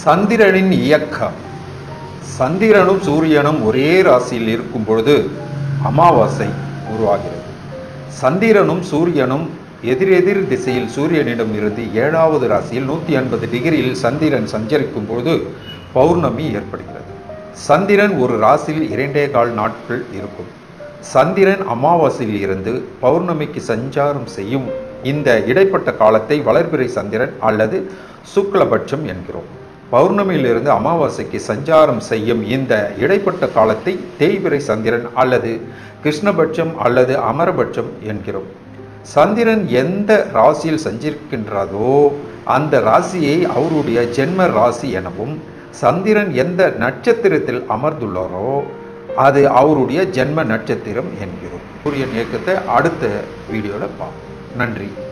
சந்திரனின் இயக்கம் சந்திரனும் சூரியனும் ஒரே ராசியில் இருக்கும் பொழுது அமாவாசை உருவாகிறது சந்திரனும் சூரியனும் எதிரெதிர் திசையில் சூரியனிடம் இருந்து ஏழாவது ராசியில் நூற்றி எண்பது டிகிரியில் சந்திரன் சஞ்சரிக்கும் பொழுது பௌர்ணமி ஏற்படுகிறது சந்திரன் ஒரு ராசியில் இரண்டே கால் நாட்கள் இருக்கும் சந்திரன் அமாவாசையில் இருந்து பௌர்ணமிக்கு சஞ்சாரம் செய்யும் இந்த இடைப்பட்ட காலத்தை வளர்பிறை சந்திரன் அல்லது சுக்லபட்சம் என்கிறோம் பௌர்ணமியிலிருந்து அமாவாசைக்கு சஞ்சாரம் செய்யும் இந்த இடைப்பட்ட காலத்தை தேய்பிறை சந்திரன் அல்லது கிருஷ்ணபட்சம் அல்லது அமரபட்சம் என்கிறோம் சந்திரன் எந்த ராசியில் சஞ்சரிக்கின்றதோ அந்த ராசியை அவருடைய ஜென்ம ராசி எனவும் சந்திரன் எந்த நட்சத்திரத்தில் அமர்ந்துள்ளாரோ அது அவருடைய ஜென்ம நட்சத்திரம் என்கிறோம் சூரியன் இயக்கத்தை அடுத்த வீடியோவில் பார்ப்போம் நன்றி